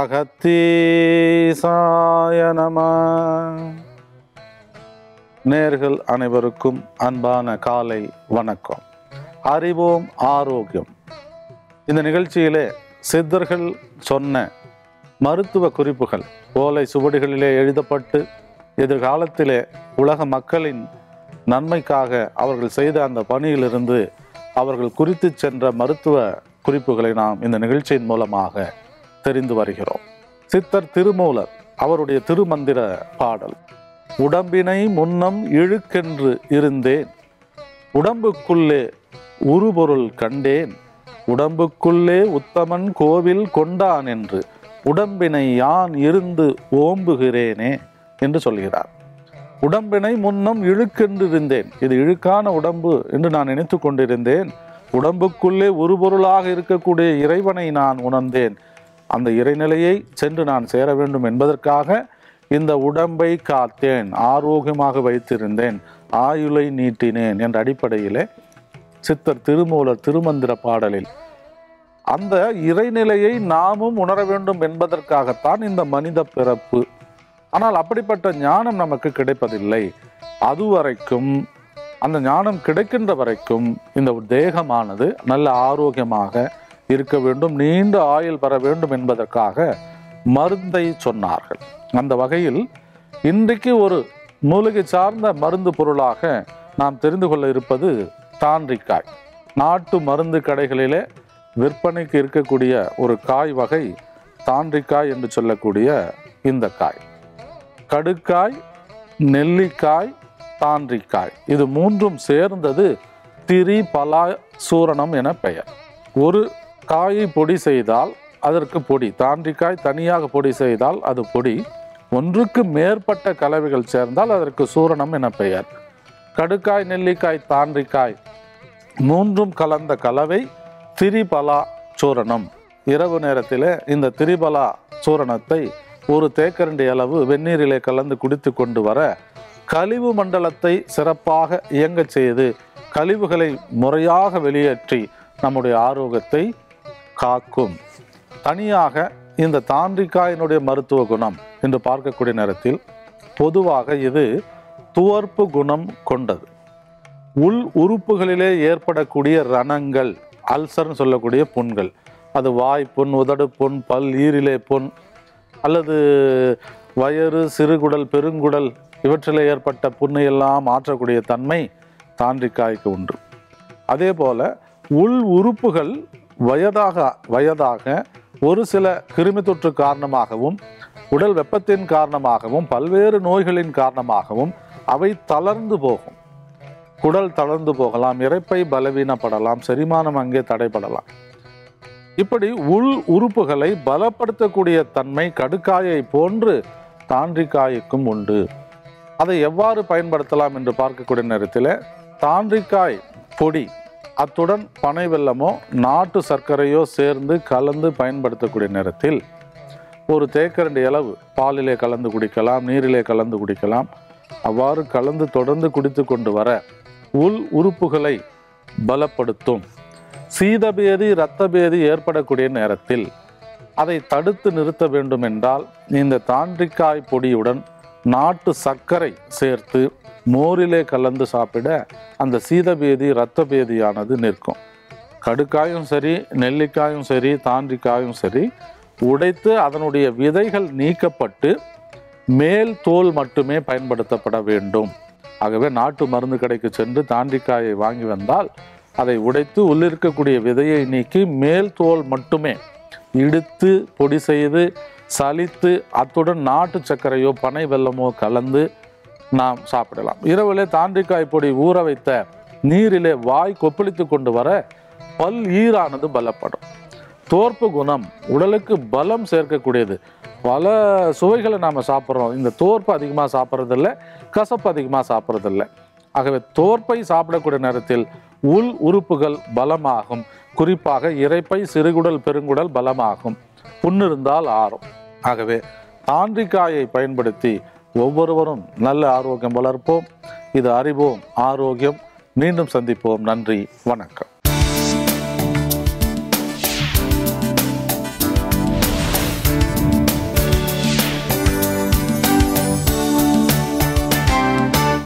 அகத்தீசாய நம நேர்கள் அனைவருக்கும் அன்பான காலை வணக்கம் அறிவோம் ஆரோக்கியம் இந்த நிகழ்ச்சியிலே சித்தர்கள் சொன்ன மருத்துவ குறிப்புகள் ஓலை சுவடிகளிலே எழுதப்பட்டு எதிர்காலத்திலே உலக மக்களின் நன்மைக்காக அவர்கள் செய்த அந்த பணியிலிருந்து அவர்கள் குறித்து சென்ற மருத்துவ குறிப்புகளை நாம் இந்த நிகழ்ச்சியின் மூலமாக தெரிந்து வருகிறோம் சித்தர் திருமூலர் அவருடைய திருமந்திர பாடல் உடம்பினை முன்னம் இழுக்கென்று இருந்தேன் உடம்புக்குள்ளே உருபொருள் கண்டேன் உடம்புக்குள்ளே உத்தமன் கோவில் கொண்டான் என்று உடம்பினை யான் இருந்து ஓம்புகிறேனே என்று சொல்கிறார் உடம்பினை முன்னம் இழுக்கென்று இருந்தேன் இது இழுக்கான உடம்பு என்று நான் நினைத்து கொண்டிருந்தேன் உடம்புக்குள்ளே உருபொருளாக இருக்கக்கூடிய இறைவனை நான் உணர்ந்தேன் அந்த இறைநிலையை சென்று நான் சேர வேண்டும் என்பதற்காக இந்த உடம்பை காத்தேன் ஆரோக்கியமாக வைத்திருந்தேன் ஆயுளை நீட்டினேன் என்ற அடிப்படையிலே சித்தர் திருமூலர் திருமந்திர பாடலில் அந்த இறைநிலையை நாமும் உணர வேண்டும் என்பதற்காகத்தான் இந்த மனித பிறப்பு ஆனால் அப்படிப்பட்ட ஞானம் நமக்கு கிடைப்பதில்லை அதுவரைக்கும் அந்த ஞானம் கிடைக்கின்ற வரைக்கும் இந்த தேகமானது நல்ல ஆரோக்கியமாக இருக்க வேண்டும் நீண்ட ஆயுள் பெற வேண்டும் என்பதற்காக மருந்தை சொன்னார்கள் அந்த வகையில் இன்றைக்கு ஒரு மூலிகை சார்ந்த மருந்து பொருளாக நாம் தெரிந்து கொள்ள இருப்பது தாண்டிக்காய் நாட்டு மருந்து கடைகளிலே விற்பனைக்கு இருக்கக்கூடிய ஒரு காய் வகை தாண்டிக்காய் என்று சொல்லக்கூடிய இந்த காய் கடுக்காய் நெல்லிக்காய் தாண்டிக்காய் இது மூன்றும் சேர்ந்தது திரி பலா சூரணம் என பெயர் ஒரு காயை பொடி செய்தால் அதற்கு பொடி தாண்டிக்காய் தனியாக பொடி செய்தால் அது பொடி ஒன்றுக்கு மேற்பட்ட கலவைகள் சேர்ந்தால் அதற்கு சூரணம் என பெயர் கடுக்காய் நெல்லிக்காய் தாண்டிக்காய் மூன்றும் கலந்த கலவை திரிபலா சூரணம் இரவு நேரத்தில் இந்த திரிபலா சூரணத்தை ஒரு தேக்கரண்டி அளவு வெந்நீரிலே கலந்து குடித்து கொண்டு வர கழிவு மண்டலத்தை சிறப்பாக இயங்கச் செய்து கழிவுகளை முறையாக வெளியேற்றி நம்முடைய ஆரோக்கியத்தை காக்கும் தனியாக இந்த தாண்டிக்காயினுடைய மருத்துவ குணம் என்று பார்க்கக்கூடிய நேரத்தில் பொதுவாக இது துவர்ப்பு குணம் கொண்டது உள் உறுப்புகளிலே ஏற்படக்கூடிய ரணங்கள் அல்சர்னு சொல்லக்கூடிய புண்கள் அது வாய் புண் உதடு புண் பல் ஈரிலே புண் அல்லது வயறு சிறுகுடல் பெருங்குடல் இவற்றில் ஏற்பட்ட புண்ணை எல்லாம் மாற்றக்கூடிய தன்மை தாண்டிக்காய்க்கு உண்டு அதே போல உள் உறுப்புகள் வயதாக வயதாக ஒரு சில கிருமி தொற்று காரணமாகவும் உடல் வெப்பத்தின் காரணமாகவும் பல்வேறு நோய்களின் காரணமாகவும் அவை தளர்ந்து போகும் குடல் தளர்ந்து போகலாம் இறைப்பை பலவீனப்படலாம் செரிமானம் அங்கே தடைபடலாம் இப்படி உள் உறுப்புகளை பலப்படுத்தக்கூடிய தன்மை கடுக்காயை போன்று தாண்டிக்காய்க்கும் உண்டு அதை எவ்வாறு பயன்படுத்தலாம் என்று பார்க்கக்கூடிய நேரத்தில் தாண்டிக்காய் பொடி அத்துடன் பனை வெல்லமோ நாட்டு சர்க்கரையோ சேர்ந்து கலந்து பயன்படுத்தக்கூடிய நேரத்தில் ஒரு தேக்கரண்டி அளவு பாலிலே கலந்து குடிக்கலாம் நீரிலே கலந்து குடிக்கலாம் அவ்வாறு கலந்து தொடர்ந்து குடித்து கொண்டு வர உள் உறுப்புகளை பலப்படுத்தும் சீதபேதி இரத்தபேதி ஏற்படக்கூடிய நேரத்தில் அதை தடுத்து நிறுத்த வேண்டும் என்றால் இந்த தாண்டிக்காய் பொடியுடன் நாட்டு சர்க்கரை சேர்த்து மோரிலே கலந்து சாப்பிட அந்த சீதபேதி இரத்த பேதியானது நிற்கும் கடுக்காயும் சரி நெல்லிக்காயும் சரி தாண்டிக்காயும் சரி உடைத்து அதனுடைய விதைகள் நீக்கப்பட்டு மேல் தோல் மட்டுமே பயன்படுத்தப்பட வேண்டும் ஆகவே நாட்டு மருந்து கடைக்கு சென்று தாண்டிக்காயை வாங்கி வந்தால் அதை உடைத்து உள்ளிருக்கக்கூடிய விதையை நீக்கி மேல் தோல் மட்டுமே இடித்து பொடி செய்து சலித்து அத்துடன் நாட்டு சர்க்கரையோ பனை வெல்லமோ கலந்து நாம் சாப்பிடலாம் இரவிலே தாண்டிக்காய் பொடி ஊற வைத்த நீரிலே வாய் கொப்பளித்து கொண்டு வர பல் ஈரானது பலப்படும் தோற்பு குணம் உடலுக்கு பலம் சேர்க்கக்கூடியது பல சுவைகளை நாம் சாப்பிட்றோம் இந்த தோற்பு அதிகமாக சாப்பிட்றதில்ல கசப்பு அதிகமாக சாப்பிட்றதில்ல ஆகவே தோற்பை சாப்பிடக்கூடிய நேரத்தில் உள் உறுப்புகள் பலமாகும் குறிப்பாக இரைப்பை சிறுகுடல் பெருங்குடல் பலமாகும் புண்ணிருந்தால் ஆறும் ஆகவே தாண்டிக்காயை பயன்படுத்தி ஒவ்வொருவரும் நல்ல ஆரோக்கியம் வளர்ப்போம் இது அறிவோம் ஆரோக்கியம் மீண்டும் சந்திப்போம் நன்றி வணக்கம்